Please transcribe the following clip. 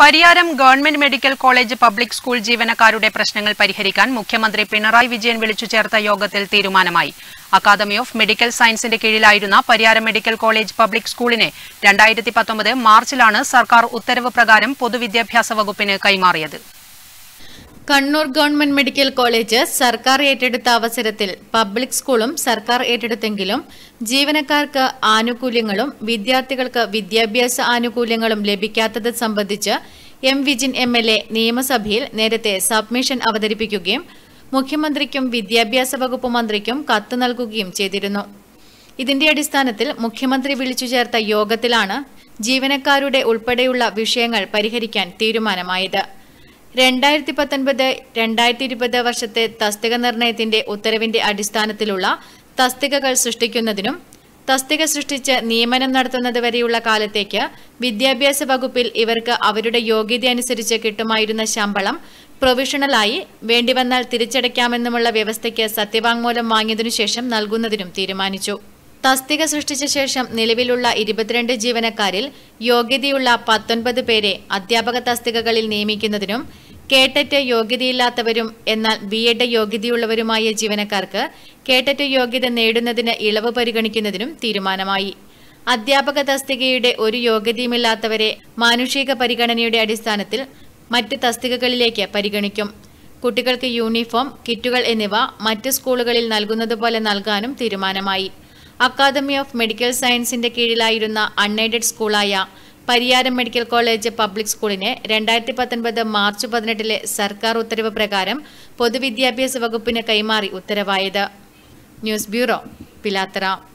Pariyaram government medical college public school ജീവനക്കാരുടെ പ്രശ്നങ്ങൾ പരിഹരിക്കാൻ മുഖ്യമന്ത്രി പിണറായി വിജയൻ വിളിച്ചു ചേർത്ത യോഗത്തിൽ തീരുമാനമായി അക്കാദമി ഓഫ് മെഡിക്കൽ സയൻസിന്റെ കീഴിലായിരുന്ന പരിയാരം മെഡിക്കൽ കോളേജ് പബ്ലിക് സ്കൂളിനെ രണ്ടായിരത്തി പത്തൊമ്പത് മാർച്ചിലാണ് സർക്കാർ ഉത്തരവ് പ്രകാരം പൊതുവിദ്യാഭ്യാസ വകുപ്പിന് കൈമാറിയത് കണ്ണൂർ ഗവൺമെന്റ് മെഡിക്കൽ കോളേജ് സർക്കാർ ഏറ്റെടുത്ത അവസരത്തിൽ പബ്ലിക് സ്കൂളും സർക്കാർ ഏറ്റെടുത്തെങ്കിലും ജീവനക്കാർക്ക് ആനുകൂല്യങ്ങളും വിദ്യാർത്ഥികൾക്ക് വിദ്യാഭ്യാസ ആനുകൂല്യങ്ങളും ലഭിക്കാത്തത് സംബന്ധിച്ച് M Vijin M L A നിയമസഭയിൽ നേരത്തെ സബ്മിഷൻ അവതരിപ്പിക്കുകയും മുഖ്യമന്ത്രിക്കും വിദ്യാഭ്യാസ വകുപ്പ് മന്ത്രിക്കും കത്ത് നൽകുകയും ചെയ്തിരുന്നു ഇതിന്റെ അടിസ്ഥാനത്തിൽ മുഖ്യമന്ത്രി വിളിച്ചു ചേർത്ത യോഗത്തിലാണ് ജീവനക്കാരുടെ ഉൾപ്പെടെയുള്ള വിഷയങ്ങൾ പരിഹരിക്കാൻ തീരുമാനമായത് രണ്ടായിരത്തി പത്തൊൻപത് രണ്ടായിരത്തി ഇരുപത് വർഷത്തെ തസ്തിക നിർണയത്തിന്റെ ഉത്തരവിന്റെ അടിസ്ഥാനത്തിലുള്ള തസ്തികകൾ സൃഷ്ടിക്കുന്നതിനും തസ്തിക സൃഷ്ടിച്ച് നിയമനം നടത്തുന്നത് വരെയുള്ള കാലത്തേക്ക് വിദ്യാഭ്യാസ വകുപ്പിൽ ഇവർക്ക് അവരുടെ യോഗ്യതയനുസരിച്ച് കിട്ടുമായിരുന്ന ശമ്പളം പ്രൊവിഷണലായി വേണ്ടിവന്നാൽ തിരിച്ചടയ്ക്കാമെന്നുമുള്ള വ്യവസ്ഥയ്ക്ക് സത്യവാങ്മൂലം വാങ്ങിയതിനു ശേഷം നൽകുന്നതിനും തീരുമാനിച്ചു തസ്തിക സൃഷ്ടിച്ച ശേഷം നിലവിലുള്ള ഇരുപത്തിരണ്ട് ജീവനക്കാരിൽ യോഗ്യതയുള്ള പത്തൊൻപത് പേരെ അധ്യാപക തസ്തികകളിൽ നിയമിക്കുന്നതിനും കേട്ടറ്റ് യോഗ്യതയില്ലാത്തവരും എന്നാൽ ബി എഡ് യോഗ്യതയുള്ളവരുമായ ജീവനക്കാർക്ക് കേട്ടറ്റ് യോഗ്യത നേടുന്നതിന് ഇളവ് പരിഗണിക്കുന്നതിനും തീരുമാനമായി അധ്യാപക തസ്തികയുടെ ഒരു യോഗ്യതയുമില്ലാത്തവരെ മാനുഷിക പരിഗണനയുടെ അടിസ്ഥാനത്തിൽ മറ്റ് തസ്തികകളിലേക്ക് പരിഗണിക്കും കുട്ടികൾക്ക് യൂണിഫോം കിറ്റുകൾ എന്നിവ മറ്റ് സ്കൂളുകളിൽ നൽകുന്നതുപോലെ നൽകാനും തീരുമാനമായി അക്കാദമി ഓഫ് മെഡിക്കൽ സയൻസിന്റെ കീഴിലായിരുന്ന അൺഎയ്ഡഡ് സ്കൂളായ പരിയാരം മെഡിക്കൽ കോളേജ് പബ്ലിക് സ്കൂളിനെ രണ്ടായിരത്തി പത്തൊൻപത് മാർച്ച് പതിനെട്ടിലെ സർക്കാർ ഉത്തരവ് പ്രകാരം പൊതുവിദ്യാഭ്യാസ വകുപ്പിന് കൈമാറി ഉത്തരവായത് ന്യൂസ് ബ്യൂറോ പിലാത്തറ